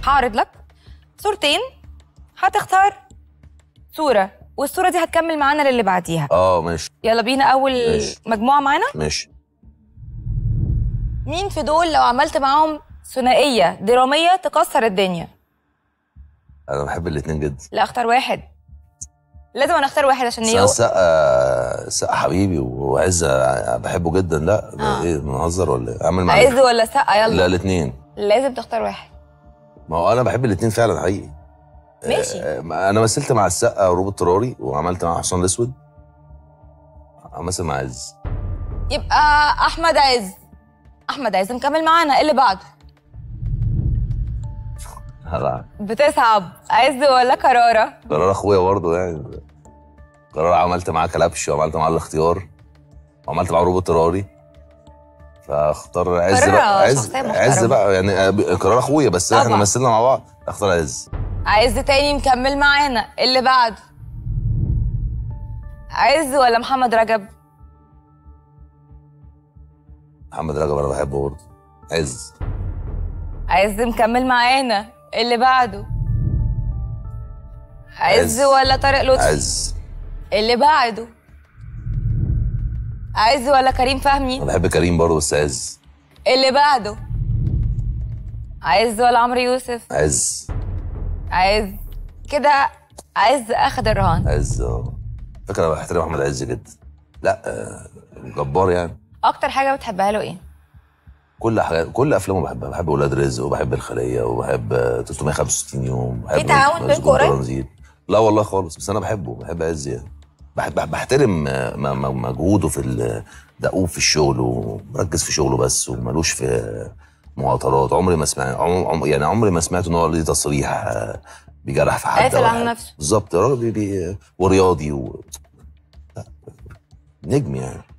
هعرض لك صورتين هتختار صورة والصورة دي هتكمل معانا للي بعديها اه ماشي يلا بينا أول ماشي. مجموعة معانا ماشي مين في دول لو عملت معاهم ثنائية درامية تكسر الدنيا انا بحب الاثنين جدا لا اختار واحد لازم انا اختار واحد عشان بس انا يو... السقا السقا حبيبي وعز بحبه جدا لا آه. ايه بنهزر ولا ايه اعمل معاه عز ولا سقا يلا لا الاثنين لازم تختار واحد ما هو انا بحب الاثنين فعلا حقيقي ماشي آه، انا مثلت مع السقا وروبرت تراري وعملت مع حسام الاسود امثل مع عز يبقى احمد عز احمد عز مكمل معانا إيه اللي بعده هلا بتصعب عز ولا كرارة قرار اخويا برضه يعني قرار عملت معاه كلبش وعملت معاه الاختيار وعملت معاه روبوت تراري فاختار عز قرار بقى عز شخصية محترمة. عز بقى يعني آه، قرار اخويا بس احنا طبعا. مثلنا مع بعض اختار عز عز تاني مكمل معانا إيه اللي بعده عز ولا محمد رجب محمد رجب انا بحبه برضه عز عز مكمل معانا إيه اللي بعده عز عز. ولا طارق لطفي عز اللي بعده عز ولا كريم انا فهمي بحب كريم برضه بس عز اللي بعده عز ولا عمرو يوسف عز عز كده عز اخد الرهان عز اه فكرة انا بحترم احمد عز جدا لا آه، جبار يعني اكتر حاجه بتحبها له ايه كل حاجات كل افلامه بحبها بحب ولاد رزق وبحب الخليه وبحب آه، 365 يوم بحب في تعاون مسجون بينكم قريب؟ ترانزيت. لا والله خالص بس انا بحبه بحب عز يعني بحب بحب- بحترم آه، م- م- مجهوده في ال- دؤوب في الشغل ومركز في شغله بس ومالوش في مهاترات عمري ما سمعت عم عم- يعني عمري ما سمعت ان هو ليه تصريح آه، بيجرح في حد قافل أو على حاجة. نفسه. بالظبط راجل بي- بي- ورياضي و... لا، نجم يعني